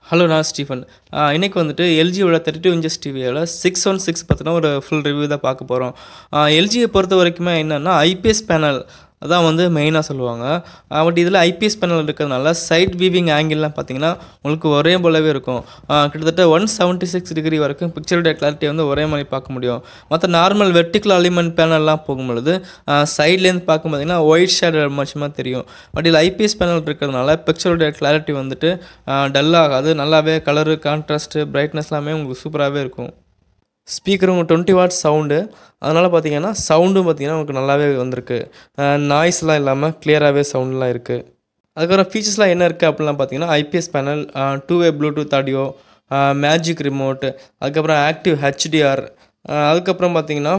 hello நான் Stephen இன்றைக்கி வந்துட்டு எல்ஜியோட தேர்ட்டி டூ இன்ச்சஸ் டிவியோட சிக்ஸ் ஒன் சிக்ஸ் பார்த்தினா ஒரு ஃபுல் ரிவ்யூ தான் பார்க்க போகிறோம் எல்ஜியை பொறுத்த வரைக்குமே என்னென்னா ஐபிஎஸ் பேனல் அதான் வந்து மெயினாக சொல்லுவாங்க பட் இதில் ஐபிஎஸ் பேனல் இருக்கிறதுனால சைட் வீவிங் ஆங்கிள்லாம் பார்த்தீங்கன்னா உங்களுக்கு ஒரே போலவே இருக்கும் ஆஹ் கிட்டத்தட்ட ஒன் செவன்ட்டி சிக்ஸ் டிகிரி வரைக்கும் பிக்சருடைய கிளாரிட்டி வந்து ஒரே மாதிரி பார்க்க முடியும் மற்ற நார்மல் வெர்டிக்கல் அலிமெண்ட் பேனல்லாம் போகும்பொழுது சைட்லேருந்து பார்க்கும் பார்த்தீங்கன்னா ஒயிட் ஷேட் மச்சமாக தெரியும் பட் இதில் ஐபிஎஸ் பேனல் இருக்கிறதுனால பிக்சருடைய கிளாரிட்டி வந்துட்டு டல் ஆகாது நல்லாவே கலரு கான்ட்ராஸ்ட்டு பிரைட்னஸ் எல்லாமே உங்களுக்கு சூப்பராகவே இருக்கும் ஸ்பீக்கரும் டுவெண்ட்டி வாட் சவுண்டு அதனால் பார்த்தீங்கன்னா சவுண்டும் பார்த்தீங்கன்னா உங்களுக்கு நல்லாவே வந்திருக்கு நாய்ஸ்லாம் இல்லாமல் கிளியராகவே சவுண்ட்லாம் இருக்குது அதுக்கப்புறம் ஃபீச்சர்ஸ்லாம் என்ன இருக்குது அப்படிலாம் பார்த்தீங்கன்னா IPS panel two way Bluetooth audio magic remote அதுக்கப்புறம் ஆக்டிவ் ஹெச்டிஆர் அதுக்கப்புறம் பார்த்தீங்கன்னா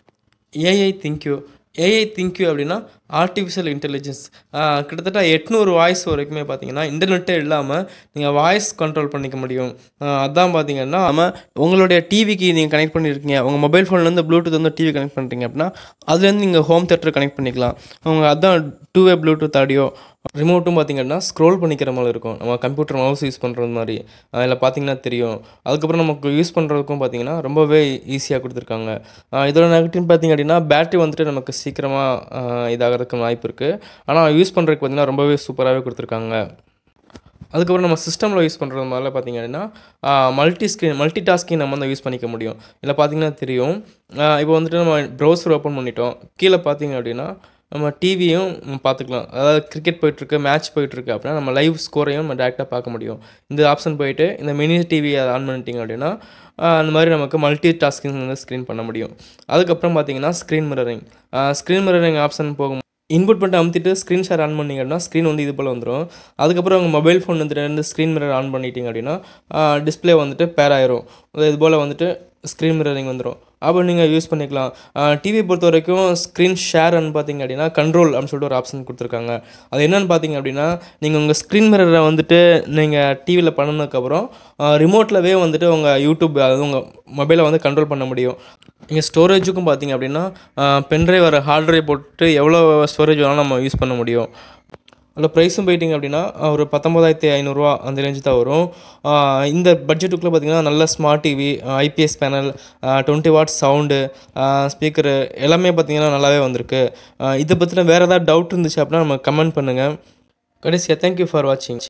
ஏஐ திங்க்யூ ஏஐ திங்க்யூ அப்படின்னா ஆர்டிஃபிஷியல் இன்டெலிஜென்ஸ் கிட்டத்தட்ட எட்நூறு வாய்ஸ் வரைக்குமே பார்த்தீங்கன்னா இன்டர்நெட்டே இல்லாமல் நீங்கள் வாய்ஸ் கண்ட்ரோல் பண்ணிக்க முடியும் ஆஹ் அதான் பார்த்தீங்கன்னா நம்ம உங்களுடைய டிவிக்கு நீங்கள் கனெக்ட் பண்ணியிருக்கீங்க உங்கள் மொபைல் ஃபோன்லேருந்து ப்ளூடூத் வந்து டிவி கனெக்ட் பண்ணுறீங்க அப்படின்னா அதுலேருந்து நீங்கள் ஹோம் தேட்டர் கனெக்ட் பண்ணிக்கலாம் அவங்க அதான் டூ வே ப்ளூடூத் ஆடியோ ரிமோட்டும் பார்த்தீங்கன்னா ஸ்க்ரோல் பண்ணிக்கிற மாதிரி இருக்கும் நம்ம கம்ப்யூட்டர் மவுஸ் யூஸ் பண்ணுறது மாதிரி அதில் பார்த்தீங்கன்னா தெரியும் அதுக்கப்புறம் நமக்கு யூஸ் பண்ணுறதுக்கும் பார்த்தீங்கன்னா ரொம்பவே ஈஸியாக கொடுத்துருக்காங்க ஆஹ் இதோட நெகட்டிவ் பார்த்தீங்க அப்படின்னா பேட்டரி வந்துட்டு நமக்கு சீக்கிரமாக இதாகிறதுக்கு வாய்ப்பு இருக்குது ஆனால் யூஸ் பண்ணுறதுக்கு பார்த்தீங்கன்னா ரொம்பவே சூப்பராகவே கொடுத்துருக்காங்க அதுக்கப்புறம் நம்ம சிஸ்டமில் யூஸ் பண்ணுறது மாதிரிலாம் பார்த்தீங்க அப்படின்னா மல்டி ஸ்க்ரீன் மல்டி டாஸ்கிங் நம்ம வந்து யூஸ் பண்ணிக்க முடியும் இதில் பார்த்தீங்கன்னா தெரியும் இப்போ வந்துட்டு நம்ம ப்ரௌசர் ஓப்பன் பண்ணிட்டோம் கீழே பார்த்தீங்க அப்படின்னா நம்ம டிவியும் பார்த்துக்கலாம் அதாவது கிரிக்கெட் போயிட்டுருக்கு மேட்ச் போயிட்டுருக்கு அப்படின்னா நம்ம லைவ் ஸ்கோரையும் நம்ம டேரெக்டாக பார்க்க முடியும் இந்த ஆப்ஷன் போயிட்டு இந்த மினி டிவி ஆன் பண்ணிட்டீங்க அப்படின்னா அந்த மாதிரி நமக்கு மல்டி டாஸ்கிங் வந்து ஸ்க்ரீன் பண்ண முடியும் அதுக்கப்புறம் பார்த்தீங்கன்னா screen mirroring screen mirroring option போகும் இன்புட் பண்ணிட்டு அமுத்திட்டு ஸ்க்ரீன் ஷேர் ஆன் பண்ணிங்க அப்படின்னா ஸ்க்ரீன் வந்து இது போல் வந்துடும் அதுக்கப்புறம் உங்கள் மொபைல் ஃபோன் வந்துட்டு ஸ்க்ரீன் மிரர் ஆன் பண்ணிட்டீங்க அப்படின்னா டிஸ்பிளே வந்துட்டு பேர் ஆயிரும் இது போல் வந்துட்டு ஸ்க்ரீன் மிரரிங் வந்துடும் அப்போ நீங்கள் யூஸ் பண்ணிக்கலாம் டிவி பொறுத்த வரைக்கும் ஸ்க்ரீன் ஷேர்னு பார்த்தீங்க அப்படின்னா கண்ட்ரோல் அப்படின்னு சொல்லிட்டு ஒரு ஆப்ஷன் கொடுத்துருக்காங்க அது என்னென்னு பார்த்தீங்க அப்படின்னா நீங்கள் உங்கள் ஸ்க்ரீன் மிரரை வந்துட்டு நீங்கள் டிவியில் பண்ணதுக்கப்புறம் ரிமோட்லவே வந்துட்டு உங்கள் யூடியூப் அதாவது உங்கள் மொபைலை வந்து கண்ட்ரோல் பண்ண முடியும் நீங்கள் ஸ்டோரேஜுக்கும் பார்த்தீங்க அப்படின்னா பென்ட்ரைவ் வர ஹார்ட் ட்ரைவ் போட்டு எவ்வளோ ஸ்டோரேஜ் வேணாலும் நம்ம யூஸ் பண்ண முடியும் அதில் ப்ரைஸும் போயிட்டிங்க அப்படின்னா ஒரு பத்தொம்பதாயிரத்தி ஐநூறுரூவா அந்த ரேஞ்சு தான் வரும் இந்த பட்ஜெட்டுக்குள்ளே பார்த்தீங்கன்னா நல்ல smart TV IPS panel twenty watt sound speaker எல்லாமே பார்த்தீங்கன்னா நல்லாவே வந்திருக்கு இதை பற்றின வேறு ஏதாவது டவுட் இருந்துச்சு அப்படின்னா நம்ம கமெண்ட் பண்ணுங்கள் கடைசியாக தேங்க்யூ ஃபார் வாட்சிங்